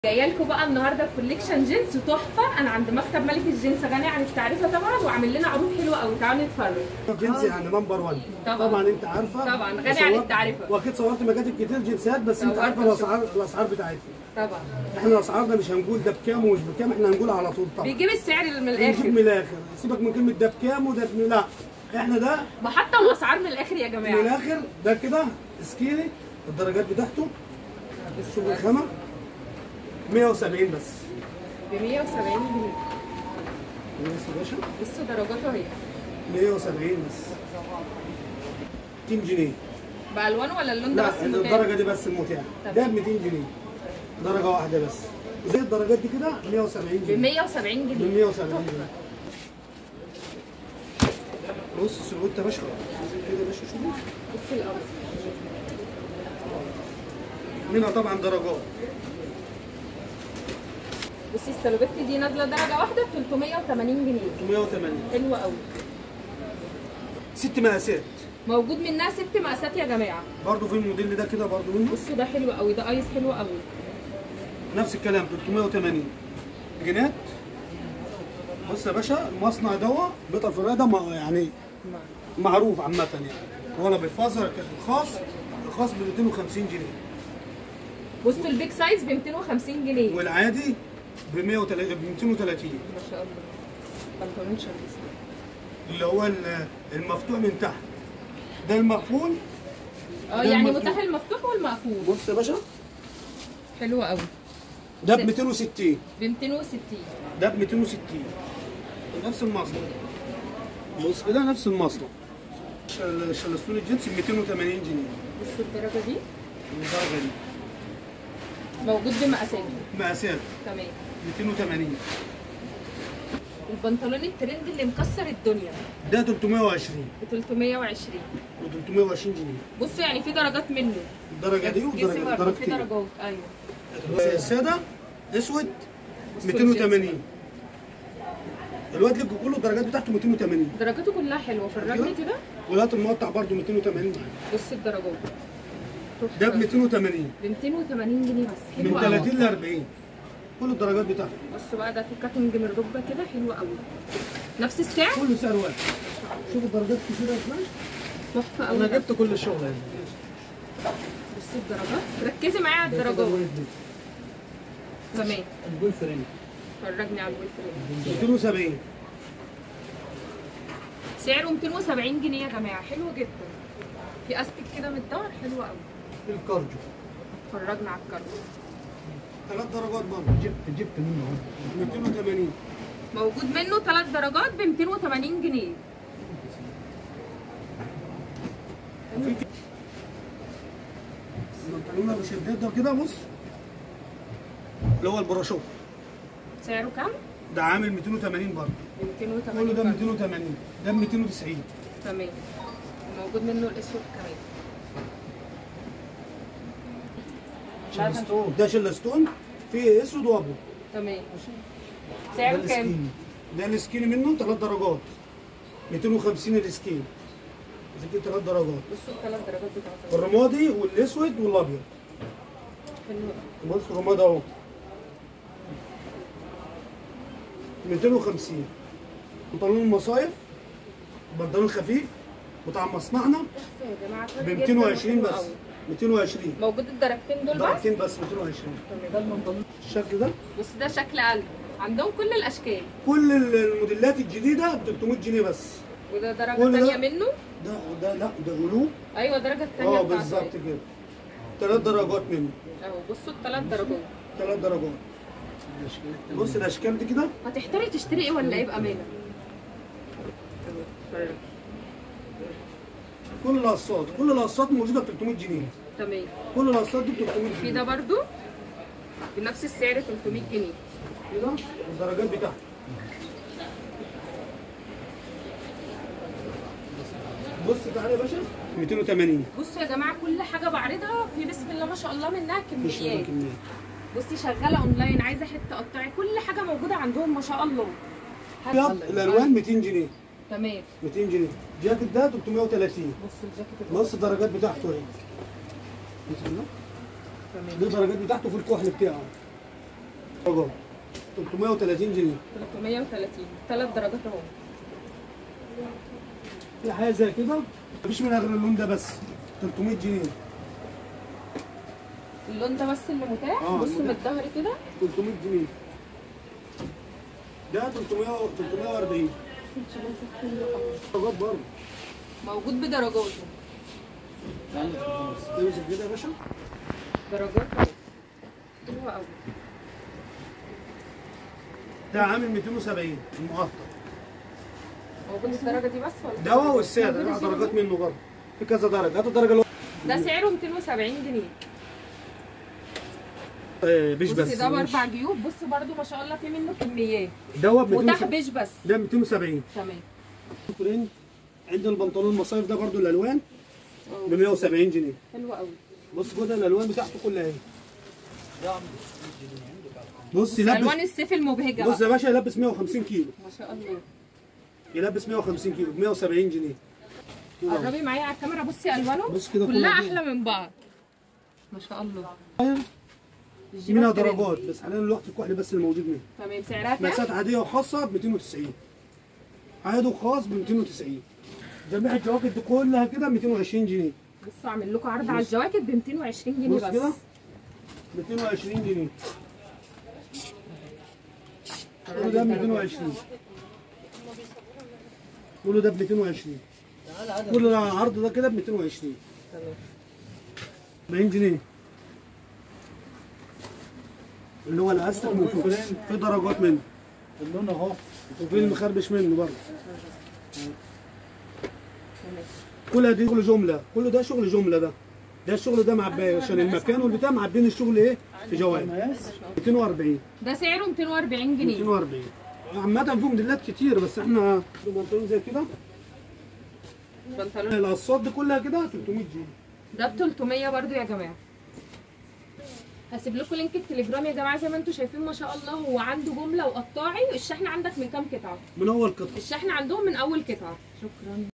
جايه لكم بقى النهارده كوليكشن جينز تحفه انا عند مكتب ملك الجينز غني عن التعريفه طبعا وعامل لنا عروض حلوه قوي تعالوا نتفرج جنس يعني نمبر 1 طبعا. طبعا انت عارفه طبعا، غني عن وصورت- التعرفة. واكيد صورت مكاتب كتير جنسات بس انت صورت عارفه الاسعار الاسعار بتاعتها طبعا احنا اسعارنا مش هنقول ده بكام ومش بكام احنا هنقول على طول طبعا بيجيب السعر من نجيب الاخر من الاخر سيبك من كلمه ده بكام وده ب- لا احنا ده محطه الاسعار من الاخر يا من جماعه الاخر ده كده سكيني الدرجات بتاعته السوق الخامه 170 بس ب 170 جنيه بص يا باشا بصوا درجاته اهي 170 بس 200 جنيه بالوان ولا اللون ده بس لا المتاح؟ الدرجه دي بس المتاحه تمام. ده ب 200 جنيه درجه واحده بس زي الدرجات دي كده 170 ب جنيه 170 ب جنيه 170 جنيه بص السلوت يا باشا كده يا باشا شوفوا بصوا الاول منها طبعا درجات بصي السلوبيت دي نازله درجه واحده ب 380 جنيه 380 حلوه قوي ست مقاسات موجود منها ست مقاسات يا جماعه برضه في الموديل ده كده برضه منه بصوا ده حلو قوي ده ايس حلو قوي نفس الكلام 380 جنيهات بص يا باشا المصنع دوا بيطر في الرقاده ما- يعني معروف عامة يعني وانا بفازر الخاص الخاص ب 250 جنيه بصوا البيج سايز ب 250 جنيه والعادي ب 130 ب 230 ما شاء الله بنطلون شمس اللي هو ال- المفتوح من تحت ده المقفول اه ده يعني المفتوح. متاح المفتوح والمقفول بص يا باشا حلو قوي ده ب 260 ب 260 ده ب 260 نفس المصنع بص كده نفس المصنع شل- شلستون الجنس ب 280 جنيه بصوا الدرجه دي الدرجه دي موجود بمقاساته مقاسات تمام 280 البنطلون الترند اللي مكسر الدنيا ده 320 ب 320 و 320 جنيه بصوا يعني في درجات منه الدرجه دي جنسي والدرجه دي برضه، في درجتين درجات ايوه الساده اسود بصوا 280 الواد اللي كله الدرجات بتاعته 280 درجاته كلها حلوه في الرجل كده والواد المقطع برضه 280 بص الدرجات ده ب 280 ب 280 جنيه بس من حلو قوي 30 ل 40 كل الدرجات بتاعته بصوا بقى ده في كاتنج من الركبه كده حلو قوي نفس السعر كله سعر واحد شوف الدرجات كتيره ازاي تحفه قوي انا ده. جبت كل الشغل هنا بصي الدرجات ركزي معايا على الدرجات تمام الجول فريم فرجني على الويل فريم 270 سعره 270 جنيه يا جماعه حلو جدا في استك كده من الظهر حلو قوي الكارديو فرجنا على الكارت ثلاث درجات برضه جبت جبت منه 280 موجود منه ثلاث درجات ب 280 جنيه البنطلون ابو شداد ده كده بص اللي هو البراشوت سعره كام؟ ده عامل 280 برضه ب 280 كله ده برضه. 280 ده ب 290 تمام موجود منه الاسود كمان شلستون ده شلستون فيه اسود وابيض تمام ده سعره كام؟ السكيني ده السكيني منه ثلاث درجات 250 السكين زي كده ثلاث درجات بصوا الثلاث درجات بتاعته الرمادي والاسود والابيض حلو قوي. بص رمادي اهو 250 بنطلون المصايف بنطلون خفيف بتاع مصنعنا تحفه يا جماعه ب كويس جدا 220 وحلو بس قوي. 220 موجود الدرجتين دول بس درجتين بس 220 ده المنطلون الشكل ده بص ده شكل قلب عندهم كل الاشكال كل الموديلات الجديده ب 300 جنيه بس وده درجه كل ده- ثانيه منه ده ده لا ده غلو ايوه الدرجه الثانيه اه بتاعته بالظبط كده ثلاث درجات منه اهو بصوا الثلاث درجات ثلاث درجات بص الاشكال دي كده هتحتاري تشتري ايه ولا ايه بامانه كل القصات كل القصات موجوده ب 300 جنيه تمام كل القصات دي ب 300 في جنيه ده برضو بنفس السعر 300 جنيه كده الدرجات بتاعته بص تعالى يا باشا 280 بصوا يا جماعه كل حاجه بعرضها في بسم الله ما شاء الله منها مش كميات كميات بصي شغاله اونلاين عايزه حته قطعي كل حاجه موجوده عندهم ما شاء الله ابيض الالوان 200 جنيه تمام 200 جنيه جاكيت ده 330 بصوا الجاكيت بص الدرجات بتاعته اهي بص كده. تمام دي الدرجات بتاعته في الكحل بتاعه درجات 330 جنيه 330 ثلاث درجات اهو في حاجه زي كده مفيش منها غير اللون ده بس 300 جنيه اللون ده بس اللي متاح آه، بص من المتاح. الظهر كده 300 جنيه ده 300 و- 340 درجات برضه موجود بدرجاته تمسك كده يا باشا درجات اهو حلوة قوي ده عامل 270 المقطع موجود الدرجه دي بس ولا دواء والساده موجود لا الزيرو درجات منه برضه في كذا درجه هات الدرجه اللي هو ده سعره 270 جنيه آه، بيش بص بس ده مش- باربع جيوب بص برضو ما شاء الله في منه كميات دواء ب متاح 270 بيش بس ده 270 تمام فرنج عندنا البنطلون المصايف ده برضه الالوان اه، ب 170 جنيه حلو قوي بص كده الالوان بتاعته كلها اهي بص الوان يلبس السيف المبهجه بص بقى. يا باشا يلبس 150 كيلو ما شاء الله يلبس 150 كيلو ب 170 جنيه قربي معايا على الكاميرا بصي الوانه بص كده كلها كلها احلى من بعض ما شاء الله في منها الجيبات ترند. درجات بس حاليا الوقت الكحلي بس اللي موجود منها تمام سعرها كام؟ مقاسات عاديه وخاصه ب 290 عادي وخاص ب 290 جميع الجواكت دي كلها كده 220 جنيه بصوا اعمل لكم عرض على الجواكت ب 220 جنيه بص كده بس 220 جنيه كله ده ب 220 كله ده ب 220 كل العرض ده كده ب 220 تمام 40 جنيه اللي هو الاستك من فوق في درجات منه اللون اهو وفي المخربش منه برضه تمام كل دي شغل جمله كل ده شغل جمله ده ده الشغل ده معبي عشان المكان والبتاع معبين الشغل ايه في جوائز مقاس 240 ده سعره 240 جنيه 240 عامة في موديلات كتير بس احنا بنطلون زي كده بنطلون القصات دي كلها كده 300 جنيه ده ب 300 برضو يا جماعه هسيب لكم لينك التليجرام يا جماعه زي ما انتم شايفين ما شاء الله هو عنده جمله وقطاعي الشحن عندك من كام قطعه من اول قطعه الشحن عندهم من اول قطعه شكرا